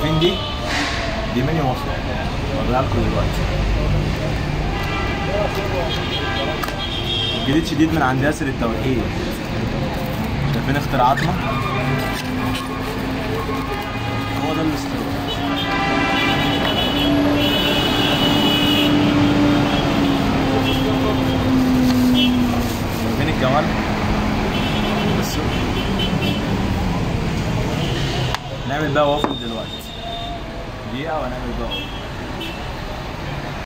شايفين دي دي ميني وصفه اوريها لكم دلوقتي جديد شديد من عند ياسر التوحيد شايفين اختراعاتنا هو ده الاستيراد شايفين الجمال بصوا نعمل بقى وافل دلوقتي دقيقة ونعمل بقى وافل